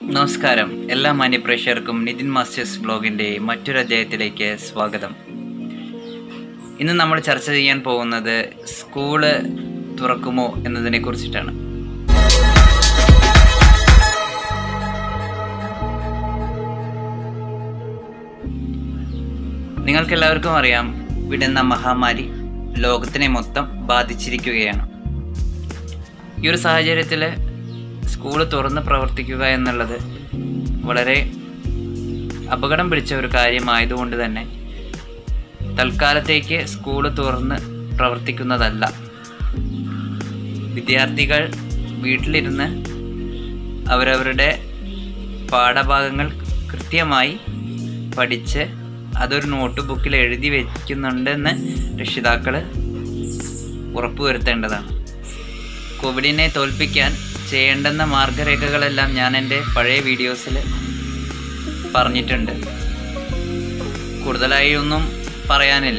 നമസ്കാരം എല്ലാ മാന്യപ്രേക്ഷകർക്കും നിതിൻ മാസ്റ്റേഴ്സ് ബ്ലോഗിൻ്റെ മറ്റൊരു അധ്യായത്തിലേക്ക് സ്വാഗതം ഇന്ന് നമ്മൾ ചർച്ച ചെയ്യാൻ പോകുന്നത് സ്കൂള് തുറക്കുമോ എന്നതിനെ കുറിച്ചിട്ടാണ് നിങ്ങൾക്കെല്ലാവർക്കും അറിയാം വിടുന്ന മഹാമാരി ലോകത്തിനെ മൊത്തം ബാധിച്ചിരിക്കുകയാണ് ഈ ഒരു സാഹചര്യത്തിൽ സ്കൂൾ തുറന്ന് പ്രവർത്തിക്കുക എന്നുള്ളത് വളരെ അപകടം പിടിച്ച ഒരു കാര്യമായതുകൊണ്ട് തന്നെ തൽക്കാലത്തേക്ക് സ്കൂൾ തുറന്ന് പ്രവർത്തിക്കുന്നതല്ല വിദ്യാർത്ഥികൾ വീട്ടിലിരുന്ന് അവരവരുടെ പാഠഭാഗങ്ങൾ കൃത്യമായി പഠിച്ച് അതൊരു നോട്ട് ബുക്കിൽ എഴുതി വയ്ക്കുന്നുണ്ടെന്ന് രക്ഷിതാക്കൾ ഉറപ്പുവരുത്തേണ്ടതാണ് കോവിഡിനെ തോൽപ്പിക്കാൻ ചെയ്യേണ്ടുന്ന മാർഗരേഖകളെല്ലാം ഞാൻ എൻ്റെ പഴയ വീഡിയോസിൽ പറഞ്ഞിട്ടുണ്ട് കൂടുതലായി ഒന്നും പറയാനില്ല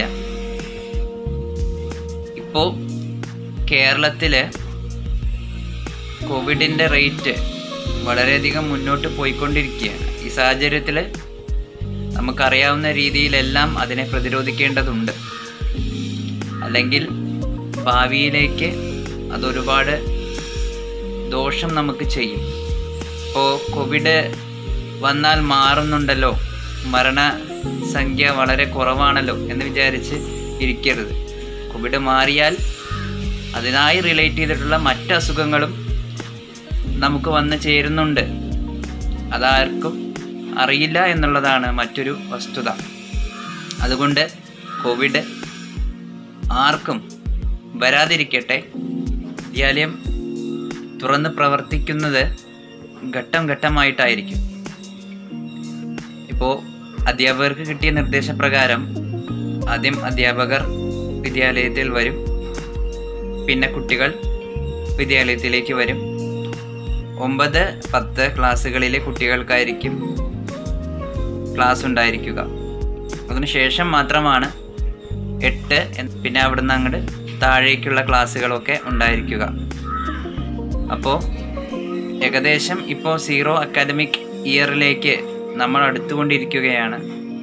ഇപ്പോൾ കേരളത്തിൽ കോവിഡിൻ്റെ റേറ്റ് വളരെയധികം മുന്നോട്ട് പോയിക്കൊണ്ടിരിക്കുകയാണ് ഈ സാഹചര്യത്തിൽ നമുക്കറിയാവുന്ന രീതിയിലെല്ലാം അതിനെ പ്രതിരോധിക്കേണ്ടതുണ്ട് അല്ലെങ്കിൽ ഭാവിയിലേക്ക് അതൊരുപാട് ദോഷം നമുക്ക് ചെയ്യും ഇപ്പോൾ കോവിഡ് വന്നാൽ മാറുന്നുണ്ടല്ലോ മരണസംഖ്യ വളരെ കുറവാണല്ലോ എന്ന് വിചാരിച്ച് ഇരിക്കരുത് കോവിഡ് മാറിയാൽ അതിനായി റിലേറ്റ് ചെയ്തിട്ടുള്ള മറ്റ് അസുഖങ്ങളും നമുക്ക് വന്ന് ചേരുന്നുണ്ട് അതാർക്കും അറിയില്ല എന്നുള്ളതാണ് മറ്റൊരു വസ്തുത അതുകൊണ്ട് കോവിഡ് ആർക്കും വരാതിരിക്കട്ടെ വിദ്യാലയം തുറന്ന് പ്രവർത്തിക്കുന്നത് ഘട്ടം ഘട്ടമായിട്ടായിരിക്കും ഇപ്പോൾ അധ്യാപകർക്ക് കിട്ടിയ നിർദ്ദേശപ്രകാരം ആദ്യം അധ്യാപകർ വിദ്യാലയത്തിൽ വരും പിന്നെ കുട്ടികൾ വിദ്യാലയത്തിലേക്ക് വരും ഒമ്പത് പത്ത് ക്ലാസ്സുകളിലെ കുട്ടികൾക്കായിരിക്കും ക്ലാസ് ഉണ്ടായിരിക്കുക അതിനുശേഷം മാത്രമാണ് എട്ട് എന്ന് പിന്നെ അവിടുന്ന് അങ്ങോട്ട് താഴേക്കുള്ള ക്ലാസ്സുകളൊക്കെ ഉണ്ടായിരിക്കുക അപ്പോൾ ഏകദേശം ഇപ്പോൾ സീറോ അക്കാദമിക് ഇയറിലേക്ക് നമ്മൾ അടുത്തുകൊണ്ടിരിക്കുകയാണ്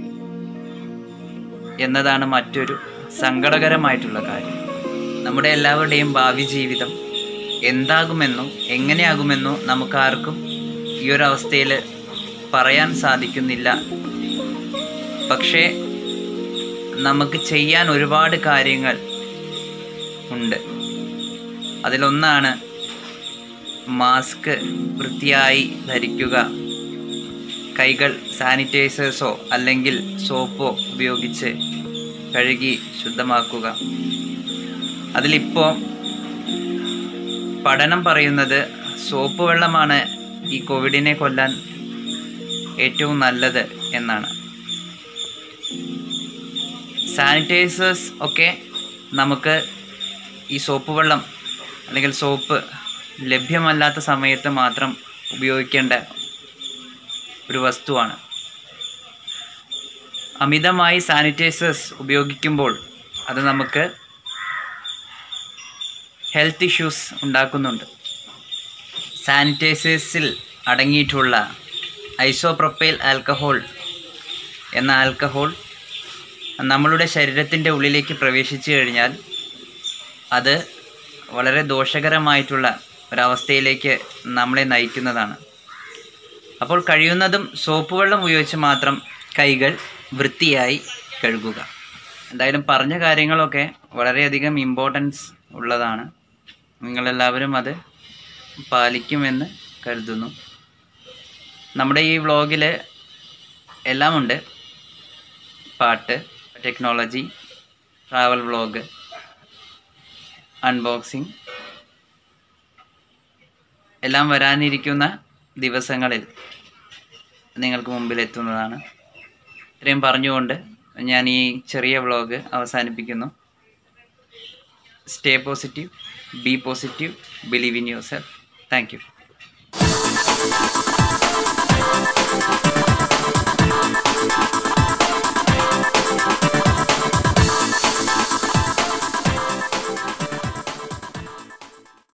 എന്നതാണ് മറ്റൊരു സങ്കടകരമായിട്ടുള്ള കാര്യം നമ്മുടെ എല്ലാവരുടെയും ഭാവി ജീവിതം എന്താകുമെന്നോ എങ്ങനെയാകുമെന്നോ നമുക്കാർക്കും ഈ ഒരു അവസ്ഥയിൽ പറയാൻ സാധിക്കുന്നില്ല പക്ഷേ നമുക്ക് ചെയ്യാൻ ഒരുപാട് കാര്യങ്ങൾ ഉണ്ട് അതിലൊന്നാണ് മാസ്ക് വൃത്തിയായി ധരിക്കുക കൈകൾ സാനിറ്റൈസേഴ്സോ അല്ലെങ്കിൽ സോപ്പോ ഉപയോഗിച്ച് കഴുകി ശുദ്ധമാക്കുക അതിലിപ്പോൾ പഠനം പറയുന്നത് സോപ്പ് വെള്ളമാണ് ഈ കോവിഡിനെ കൊല്ലാൻ ഏറ്റവും നല്ലത് എന്നാണ് സാനിറ്റൈസേഴ്സ് ഒക്കെ നമുക്ക് ഈ സോപ്പ് വെള്ളം അല്ലെങ്കിൽ സോപ്പ് ലഭ്യമല്ലാത്ത സമയത്ത് മാത്രം ഉപയോഗിക്കേണ്ട ഒരു വസ്തുവാണ് അമിതമായി സാനിറ്റൈസേഴ്സ് ഉപയോഗിക്കുമ്പോൾ അത് നമുക്ക് ഹെൽത്ത് ഇഷ്യൂസ് ഉണ്ടാക്കുന്നുണ്ട് സാനിറ്റൈസേഴ്സിൽ അടങ്ങിയിട്ടുള്ള ഐസോപ്രൊപ്പൈൽ ആൽക്കഹോൾ എന്ന ആൽക്കഹോൾ നമ്മളുടെ ശരീരത്തിൻ്റെ ഉള്ളിലേക്ക് പ്രവേശിച്ചു കഴിഞ്ഞാൽ അത് വളരെ ദോഷകരമായിട്ടുള്ള ഒരവസ്ഥയിലേക്ക് നമ്മളെ നയിക്കുന്നതാണ് അപ്പോൾ കഴിയുന്നതും സോപ്പ് വെള്ളം ഉപയോഗിച്ച് മാത്രം കൈകൾ വൃത്തിയായി കഴുകുക എന്തായാലും പറഞ്ഞ കാര്യങ്ങളൊക്കെ വളരെയധികം ഇമ്പോർട്ടൻസ് ഉള്ളതാണ് നിങ്ങളെല്ലാവരും അത് പാലിക്കുമെന്ന് കരുതുന്നു നമ്മുടെ ഈ വ്ളോഗിൽ എല്ലാമുണ്ട് പാട്ട് ടെക്നോളജി ട്രാവൽ വ്ളോഗ് അൺബോക്സിങ് എല്ലാം വരാനിരിക്കുന്ന ദിവസങ്ങളിൽ നിങ്ങൾക്ക് മുമ്പിൽ എത്തുന്നതാണ് ഇത്രയും പറഞ്ഞുകൊണ്ട് ഞാൻ ഈ ചെറിയ വ്ളോഗ് അവസാനിപ്പിക്കുന്നു stay positive be positive believe in യുവർ സെൽഫ് താങ്ക് യു